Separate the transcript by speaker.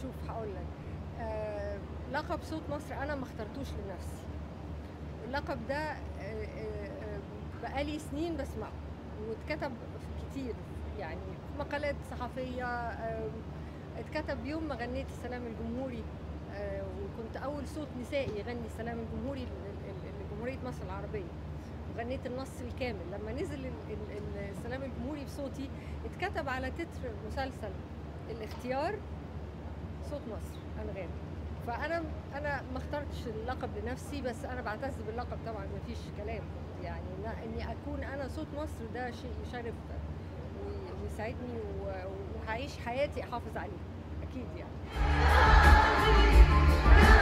Speaker 1: شوف هقول لك آه لقب صوت مصر انا ما اخترتوش لنفسي اللقب ده آه، آه، آه، بقالي سنين بسمعه واتكتب كتير يعني في مقالات صحفيه آه، اتكتب يوم ما غنيت السلام الجمهوري آه، وكنت اول صوت نسائي يغني السلام الجمهوري ل- ل- لجمهوريه مصر العربيه وغنيت النص الكامل لما نزل ال- ال- ال- السلام الجمهوري بصوتي اتكتب على تتر مسلسل الاختيار صوت مصر انغام فانا انا ما اخترتش اللقب لنفسي بس انا بعتز باللقب طبعا ما فيش كلام يعني إن- اني اكون انا صوت مصر ده شيء يشرف وي- ويسعدني و- وهعيش حياتي احافظ عليه اكيد يعني